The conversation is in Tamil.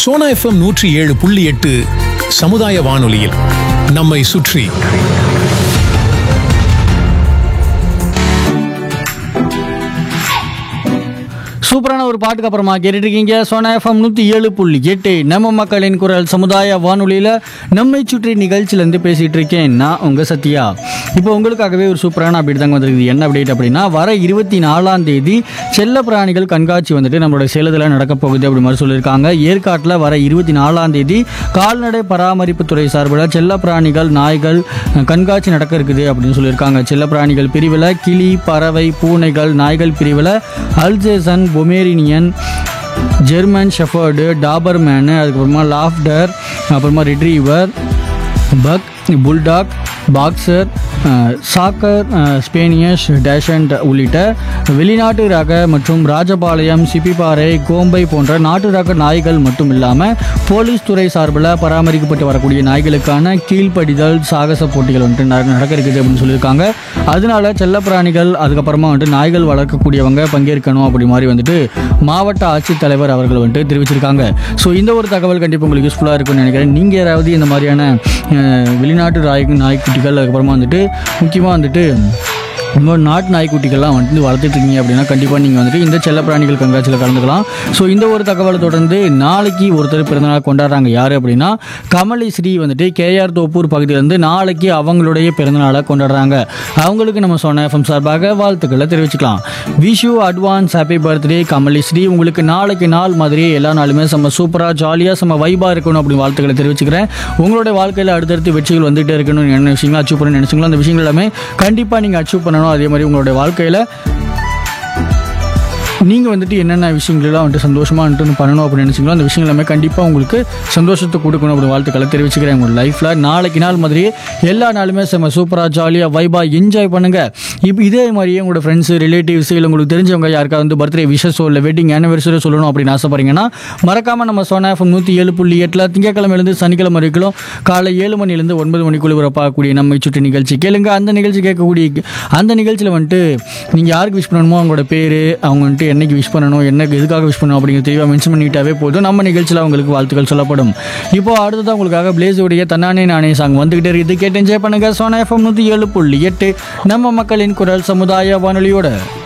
சோனா எஃப்எம் நூற்றி ஏழு புள்ளி எட்டு சமுதாய வானொலியில் நம்மை சுற்றி சூப்பரான ஒரு பாட்டுக்கு அப்புறமா கேட்டுட்டு இருக்கீங்க சோனா எஃப்எம் நூற்றி ஏழு புள்ளி எட்டு நம்ம மக்களின் குரல் சமுதாய வானொலியில் நம்மை சுற்றி நிகழ்ச்சியிலேருந்து பேசிகிட்டு இருக்கேன் நான் உங்கள் சத்யா இப்போ உங்களுக்காகவே ஒரு சூப்பரான அப்டேட் தாங்க வந்திருக்குது என்ன அப்டேட் அப்படின்னா வர இருபத்தி நாலாம் தேதி செல்ல பிராணிகள் கண்காட்சி வந்துட்டு நம்மளோட சேலத்தில் நடக்க போகுது அப்படி மாதிரி சொல்லியிருக்காங்க ஏற்காட்டில் வர இருபத்தி நாலாம் தேதி கால்நடை பராமரிப்புத்துறை சார்பில் செல்ல பிராணிகள் நாய்கள் அஹ், கண்காட்சி நடக்க இருக்குது அப்படின்னு சொல்லியிருக்காங்க செல்ல பிராணிகள் பிரிவில் கிளி பறவை பூனைகள் நாய்கள் பிரிவில் Alsatian Pomeranian German shepherd Doberman அதுக்கப்புறமா லாஃப்டர் அப்புறமா retriever pug bulldog boxer cocker spaniel dachshund உள்ளிட்ட வெளிநாட்டு ரக மற்றும் ராஜபாளையம் சிப்பிப்பாறை கோம்பை போன்ற நாட்டு ரக நாய்கள் மட்டும் இல்லாமல் போலீஸ் துறை சார்பில் பராமரிக்கப்பட்டு வரக்கூடிய நாய்களுக்கான கீழ்ப்படிதல் சாகச போட்டிகள் வந்துட்டு நட- நடக்க இருக்குது அப்படின்னு சொல்லியிருக்காங்க அதனால செல்லப்பிராணிகள் அதுக்கப்புறமா வந்துட்டு நாய்கள் வளர்க்கக்கூடியவங்க பங்கேற்கணும் அப்படி மாதிரி வந்துட்டு மாவட்ட ஆட்சித்தலைவர் அவர்கள் வந்துட்டு தெரிவிச்சிருக்காங்க ஸோ இந்த ஒரு தகவல் கண்டிப்பாக உங்களுக்கு யூஸ்ஃபுல்லாக இருக்கும்னு நினைக்கிறேன் நீங்கள் யாராவது இந்த மாதிரியான அஹ், வெளிநாட்டு நாய் நாய்க்குட்டிகள் அதுக்கப்புறமா வந்துட்டு முக்கியமாக வந்துட்டு இந்த மாதிரி நாட்டு நாய்க்குட்டிகள்லாம் வந்து வளர்த்துட்டு இருக்கீங்க அப்படின்னா கண்டிப்பாக நீங்கள் வந்துட்டு இந்த செல்லப்பிராணிகள் கண்காட்சியில் கலந்துக்கலாம் ஸோ இந்த ஒரு தகவலை தொடர்ந்து நாளைக்கு ஒருத்தர் பிறந்தநாள் கொண்டாடுறாங்க யார் அப்படின்னா கமலி ஸ்ரீ வந்துட்டு கேஆர் தோப்பூர் பகுதியிலேருந்து நாளைக்கு அவங்களுடைய பிறந்தநாளை கொண்டாடுறாங்க அவங்களுக்கு நம்ம சொன்ன எஃப்எம் சார்பாக வாழ்த்துக்களை தெரிவிச்சுக்கலாம் Vishu advance happy birthday Kamali Sri உங்களுக்கு நாளைக்கு நாள் மாதிரியே எல்லா நாளுமே செம்ம சூப்பராக ஜாலியாக செம்ம வைபாக இருக்கணும் அப்படின்னு வாழ்த்துக்களை தெரிவிச்சுக்கிறேன் உங்களுடைய வாழ்க்கையில் அடுத்தடுத்து வெற்றிகள் வந்துகிட்டே இருக்கணும் என்ன விஷயங்கள் அச்சீவ் பண்ணணும்னு நினச்சிங்களோ அந்த விஷயங்கள் எல்லாமே கண்டிப்பாக நீங்கள் அச்சீவ் பண்ணணும் அதே மாதிரி உங்களுடைய வாழ்க்கையில் நீங்கள் வந்துட்டு என்னென்ன விஷயங்கள்லாம் வந்துட்டு சந்தோஷமாக வந்துட்டு பண்ணணும் அப்படின்னு நினச்சிங்களோ அந்த விஷயங்கள் எல்லாமே கண்டிப்பாக உங்களுக்கு சந்தோஷத்தை கொடுக்கணும் அப்படி வாழ்த்துக்களை தெரிவிச்சுக்கிறேன் உங்கள் லைஃப்பில் நாளைக்கு நாள் மாதிரியே எல்லா நாளுமே செம்ம சூப்பராக ஜாலியாக வைபாக என்ஜாய் பண்ணுங்கள் இப்போ இதே மாதிரியே உங்களோட ஃப்ரெண்ட்ஸு ரிலேட்டிவ்ஸ் இல்லை உங்களுக்கு தெரிஞ்சவங்க யாருக்காவது வந்து பர்த்டே விஷஸோ இல்லை வெட்டிங் ஆனிவர்சரி சொல்லணும் அப்படின்னு ஆசைப்பட்றீங்கன்னா மறக்காமல் நம்ம சோனா எஃப்எம் நூற்றி ஏழு புள்ளி எட்டில் திங்கக்கிழமையிலேருந்து சனிக்கிழமை வரைக்கும் காலை ஏழு மணிலேருந்து ஒன்பது மணிக்குள்ள வரப்பாக்கூடிய நம்ம சுற்றி நிகழ்ச்சி கேளுங்க அந்த நிகழ்ச்சி கேட்கக்கூடிய அந்த நிகழ்ச்சியில் வந்துட்டு நீங்கள் யாருக்கு விஷ் பண்ணணுமோ அவங்களோட பேர் அவங்க வந்துட்டு என்னைக்கு விஷ் பண்ணணும் என்ன எதுக்காக விஷ் பண்ணணும் அப்படிங்கிறது தெளிவாக மென்ஷன் பண்ணிட்டாவே போதும் நம்ம நிகழ்ச்சியில் அவங்களுக்கு வாழ்த்துக்கள் சொல்லப்படும் இப்போ அடுத்ததான் உங்களுக்காக பிளேஸுடைய தன்னானே நானே சாங் வந்துகிட்டே இருக்குது கேட்டு என்ஜாய் பண்ணுங்க சோனா எஃப்எம் நூற்றி ஏழு புள்ளி எட்டு நம்ம மக்களின் குரல் சமுதாய வானொலியோட